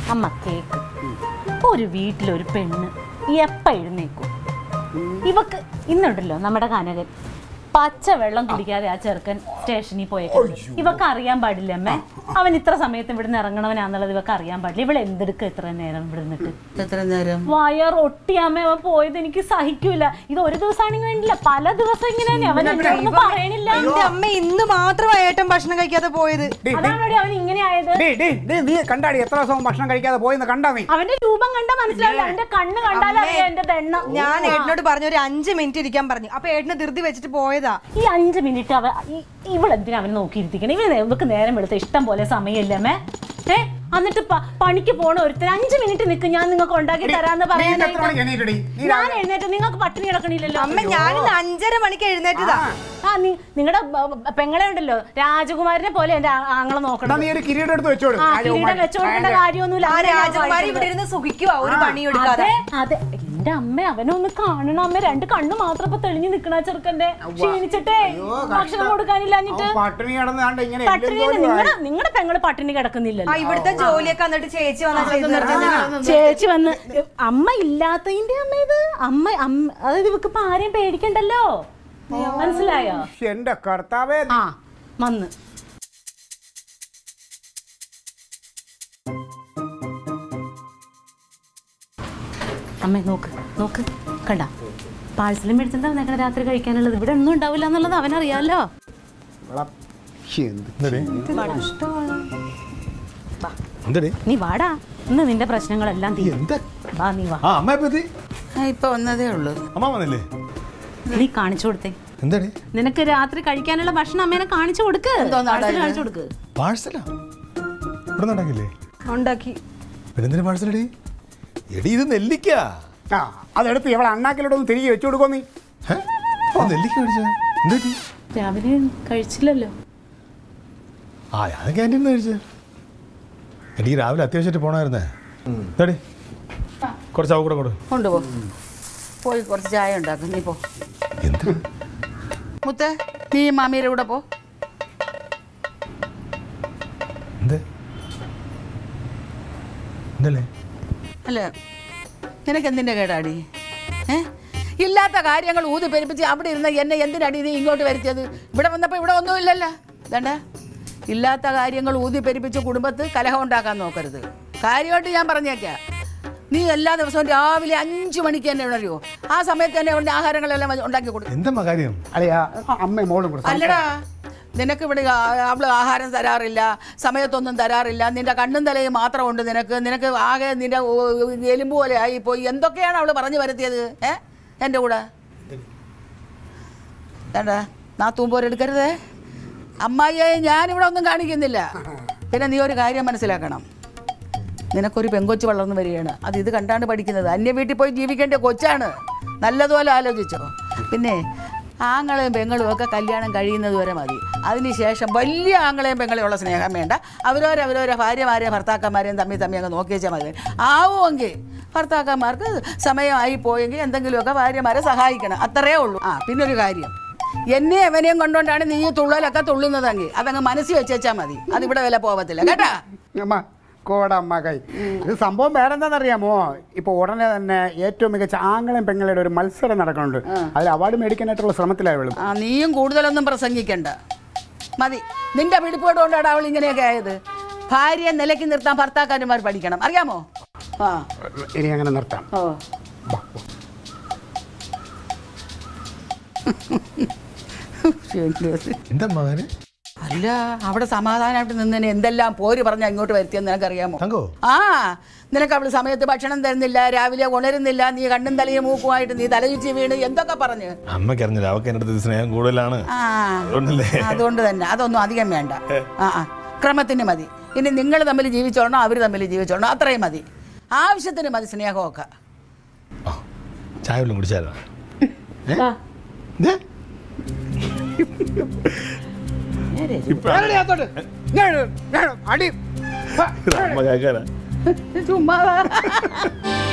അമ്മ കേക്ക് ഒരു വീട്ടിലൊരു പെണ്ണ് എപ്പ എഴുന്നേക്കും ഇവക്ക് ഇന്നുണ്ടല്ലോ നമ്മുടെ കനകൻ പച്ച വെള്ളം കുടിക്കാതെ ആ ചെറുക്കൻ സ്റ്റേഷനിൽ പോയേക്കുന്നത് ഇവക്ക് അറിയാൻ പാടില്ല അമ്മേ അവൻ ഇത്ര സമയത്ത് ഇവിടുന്ന് ഇറങ്ങണവനാന്നുള്ളത് ഇവക്ക് അറിയാൻ പാടില്ല ഇവൾ എന്തെടുക്ക ഇത്ര നേരം ഇവിടെ നിന്നിട്ട് എത്ര നേരം വയർ ഒട്ടിയാമ്മ അവൻ പോയത് എനിക്ക് സഹിക്കൂല ഇത് ഒരു ദിവസമാണെങ്കിൽ വേണ്ടില്ല പല ദിവസം ഇങ്ങനെ തന്നെ അവൻ എന്നോടൊന്നും പറയണില്ല എന്റെ അമ്മ ഇന്ന് മാത്രമാണ് ഏട്ടൻ ഭക്ഷണം കഴിക്കാതെ പോയത് അതാണ് അവൻ ഇങ്ങനെ ആയത് ഡേ ഡേ ഡേ നീ കണ്ടാടി എത്ര ദിവസം ഭക്ഷണം കഴിക്കാതെ പോയെന്ന് കണ്ടാ നീ അവന്റെ രൂപം കണ്ടാ മനസ്സിലാവില്ല അവന്റെ കണ്ണ് കണ്ടാലും അറിയാം എന്റെ ദണ്ണം ഞാൻ ഏട്ടനോട് പറഞ്ഞു ഒരു അഞ്ച് മിനിറ്റ് ഇരിക്കാൻ പറഞ്ഞു അപ്പൊ ഏട്ടന് ധൃതി വെച്ചിട്ട് പോയതാ ഈ അഞ്ച് മിനിറ്റ് അവ ഇവളെന്തിനാ അവനെ നോക്കിയിരുത്തിക്കണം ഇവന് ഇവക്ക് നേരം എടുത്ത ഇഷ്ടം പോലെ സമയമില്ലമ്മേ ഏ എന്നിട്ട് പ- പണിക്ക് പോണ ഒരുത്തൻ അഞ്ച് മിനിറ്റ് നിൽക്കും ഞാൻ നിങ്ങൾക്ക് ഉണ്ടാക്കി തരാന്ന് നീ ഇന്ന് എത്ര പറയാനായിട്ട് മണിക്ക് എണീറ്റടി നീ ഞാൻ എഴുന്നേറ്റ് നിങ്ങൾക്ക് പട്ടിണി കിടക്കണില്ലല്ലോ അമ്മ ഞാനിന്ന് അഞ്ചര മണിക്ക് എഴുന്നേറ്റതാ ആ നീ നിങ്ങളുടെ പെങ്ങളെ ഉണ്ടല്ലോ രാജകുമാരനെ പോലെ എന്റെ ആ- ആങ്ങളെ എന്നാ നോക്കണം നീ ഒരു കിരീടം എടുത്ത് വെച്ചോട് ആ കിരീടം വെച്ചോടുക്കേണ്ട കാര്യമൊന്നുമില്ല ആ അങ്ങനെ ഞാൻ രാജകുമാരി വായിക്കുന്നത്. ഇവിടെ ഇരുന്ന് സുഖിക്കുവാ ഒരു പണി എടുക്കാതെ അതെ അതെ എന്റെ അമ്മ അവനൊന്ന് കാണണം അമ്മ രണ്ട് കണ്ണ് മാത്രം ഇപ്പൊ തെളിഞ്ഞു നിക്കണ ആ ചെറുക്കന്റെ ക്ഷീണിച്ചിട്ടേ ഭക്ഷണം കൊടുക്കാനില്ലാഞ്ഞിട്ട് അവൻ പട്ടിണി കിടന്ന് കണ്ട ഇങ്ങനെ പട്ടിണി എല്ലും തോലും നിങ്ങളുടെ നിങ്ങളുടെ പെങ്ങള് പട്ടിണി ആ കിടക്കുന്നില്ലല്ലോ ഇവിടുത്തെ ജോലിയൊക്കെ എന്നിട്ട് ചേച്ചി വന്നാ ചെയ്തത് ചേച്ചി വന്ന് അമ്മ ഇല്ലാത്തതിന്റെ അമ്മ ഇത് അമ്മ അമ്മ അതായത് ഇവക്ക് ഇപ്പൊ ആരെയും പേടിക്കണ്ടല്ലോ മനസ്സിലായോ ആയി. എന്റെ കർത്താവേ ആ വന്ന് അമ്മേ നോക്ക് നോക്ക് കണ്ട പാഴ്സലും മേടിച്ചെന്താ വന്നേക്കണ രാത്രി കഴിക്കാനുള്ളത് ഇവിടെ ഒന്നും ഉണ്ടാവില്ല എന്നുള്ളത് അവനറിയാലോ ഇവളെ- എന്ത് എന്തടി എന്തടി നീ വാടാ ഇന്ന് നിന്റെ പ്രശ്നങ്ങളെല്ലാം തീരും എന്താ വാ നീ വാ ആ അമ്മ എപ്പത്തി ആ, ഇപ്പൊ വന്നതേ ഉള്ളൂ അമ്മ വന്നില്ലേ നീ കാണിച്ചു കൊടുത്തേ എന്താടി നിനക്ക് രാത്രി കഴിക്കാനുള്ള ഭക്ഷണം അമ്മേനെ കാണിച്ചു കൊടുക്ക് എന്തോന്നാടാ പാഴ്സല് ഇത്? കാണിച്ചു കൊടുക്ക് പാഴ്സലാ ഇവിടെ ഉണ്ടാക്കില്ലേ ഉണ്ടാക്കി പിന്നെന്തിനാ പാഴ്സലടി എടി ഇത് നെല്ലിക്ക ആ അതെടുത്ത് ഇവളെ അണ്ണാക്കിലോട്ട് ഒന്ന് തിരികെ വെച്ചു കൊടുക്കോ നീ ഹേ? ആ നെല്ലിക്ക മേടിച്ച എന്താ രാവിലെ കഴിച്ചില്ലല്ലോ ആ ഞാൻ ക്യാൻറ്റീൻ കഴിച്ച എനിക്ക് രാവിലെ അത്യാവശ്യമായിട്ട് പോണായിരുന്നേ എടി കുറച്ച് അവ കൂടെ കൊടു കൊണ്ടുപോ പോയി കുറച്ച് ചായ ഉണ്ടാക്കും നീ പോ എന്ത് മുത്തേ നീ മാമിയുടെ കൂടെ പോ എന്ത് എന്തല്ലേ അല്ല നിനക്ക് എന്തിൻ്റെ കേടാടി ഏ ഇല്ലാത്ത കാര്യങ്ങൾ ഊതി പെരുപ്പിച്ച് അവിടെ ഇരുന്ന എന്നെ എന്തിനടി നീ ഇങ്ങോട്ട് വരുത്തിയത് ഇവിടെ വന്നപ്പോൾ ഇവിടെ ഒന്നുമില്ലല്ലോ വേണ്ട ഇല്ലാത്ത കാര്യങ്ങൾ ഊതി പെരുപ്പിച്ച് കുടുംബത്ത് കലഹം ഉണ്ടാക്കാൻ നോക്കരുത് കാര്യമായിട്ട് ഞാൻ പറഞ്ഞേക്കാം നീ എല്ലാ ദിവസവും രാവിലെ അഞ്ച് മണിക്ക് തന്നെ ഉണരുമോ ആ സമയത്ത് തന്നെ ഉള്ള ആഹാരങ്ങളെല്ലാം ഉണ്ടാക്കി കൊടുക്കും എന്തമ്മ കാര്യം അളിയാ അമ്മയും മോളും കൂടെ അല്ലടാ നിനക്ക് ഇവിടെ ആ- അവള് ആഹാരം തരാറില്ല സമയത്തൊന്നും തരാറില്ല നിന്റെ കണ്ണും തലയും മാത്രമുണ്ട് നിനക്ക് നിനക്ക് ആകെ നിന്റെ ഓ- എലുമ്പ് പോലെ ആയി പോയി എന്തൊക്കെയാണ് അവള് പറഞ്ഞു വരുത്തിയത് ഏ എൻ്റെ കൂടെ വേണ്ട നാത്തൂൻ പോരെടുക്കരുതേ അമ്മായിയെ ഞാനിവിടെ ഒന്നും കാണിക്കുന്നില്ല പിന്നെ നീ ഒരു കാര്യം മനസ്സിലാക്കണം നിനക്കൊരു പെങ്കൊച്ച് വളർന്നു വരികയാണ് അത് ഇത് കണ്ടാണ് പഠിക്കുന്നത് അന്യ വീട്ടിൽ പോയി ജീവിക്കേണ്ട കൊച്ചാണ് നല്ലതുപോലെ ആലോചിച്ചോ പിന്നെ ആങ്ങളെയും പെങ്ങളും ഒക്കെ കല്യാണം കഴിയുന്നത് വരെ മതി അതിനുശേഷം വലിയ ആങ്ങളെയും പെങ്ങളെയുള്ള സ്നേഹം വേണ്ട അവരവരവരവരെ ഭാര്യമാരെയും ഭർത്താക്കന്മാരെയും തമ്മിൽ തമ്മിൽ അങ്ങ് നോക്കി വെച്ചാൽ മതി ആവുമെങ്കിൽ ഭർത്താക്കന്മാർക്ക് സമയമായി പോയെങ്കിൽ എന്തെങ്കിലുമൊക്കെ ഭാര്യമാരെ സഹായിക്കണം അത്രേ ഉള്ളൂ ആ പിന്നെ ഒരു കാര്യം എന്നെ അവനെയും കൊണ്ടുകൊണ്ടാണ് നീ ഈ തുള്ളലൊക്കെ തുള്ളുന്നതെങ്കിൽ അതങ്ങ് മനസ്സിൽ വെച്ചാൽ മതി അതിവിടെ വില പോവത്തില്ല കേട്ടാ അമ്മ കോടമ്മ കൈ ഇത് സംഭവം വേറെ എന്താണെന്നറിയാമോ ഇപ്പൊ ഉടനെ തന്നെ ഏറ്റവും മികച്ച ആംഗളം പെങ്ങളുടെ ഒരു മത്സരം നടക്കുന്നുണ്ട് അതിൽ അവാർഡ് മേടിക്കാനായിട്ടുള്ള ശ്രമത്തിലായി വിളും ആ നീയും കൂടുതലൊന്നും പ്രസംഗിക്കണ്ട മതി നിന്റെ പിടിപ്പോട് കൊണ്ടാണ് അവൾ ഇങ്ങനെയൊക്കെ ആയത് ഭാര്യയെ നിലയ്ക്ക് നിർത്താൻ ഭർത്താക്കന്മാർ പഠിക്കണം അറിയാമോ ആ ഇനി അങ്ങനെ നിർത്താം ഓ എന്താ മകന് അല്ല അവിടെ സമാധാനമായിട്ട് നിന്നതിന് എന്തെല്ലാം പോര് പറഞ്ഞ ഇങ്ങോട്ട് വരുത്തിയെന്ന് നിനക്കറിയാമോ തങ്കോ ആ നിനക്ക് അവള് സമയത്ത് ഭക്ഷണം തരുന്നില്ല രാവിലെ ഉണരുന്നില്ല നീ കണ്ണും തലയും മൂക്കുമായിട്ട് നീ തലയുച്ചി വീണ് എന്തൊക്കെ പറഞ്ഞ് അമ്മയ്ക്ക് അറിഞ്ഞില്ല അവക്ക് എൻ്റെ അടുത്ത് സ്നേഹം കൂടുതലാണ് ആ അതുകൊണ്ടല്ലേ അതുകൊണ്ട് തന്നെ അതൊന്നും അധികം വേണ്ട ആ ആ ക്രമത്തിന് മതി ഇനി നിങ്ങൾ തമ്മിൽ ജീവിച്ചോളണം അവർ തമ്മിൽ ജീവിച്ചോളണം അത്രയും മതി ആവശ്യത്തിന് മതി സ്നേഹമൊക്കെ ആ ചായ വല്ലതും കുടിച്ചാലോ ആ, ദേ, വേറെടി അകത്തോട്ട്. ഇങ്ങോട്ട്, ഇങ്ങോട്ട്, അടി അമ്മ കേൾക്കാനാ ചുമ്മാ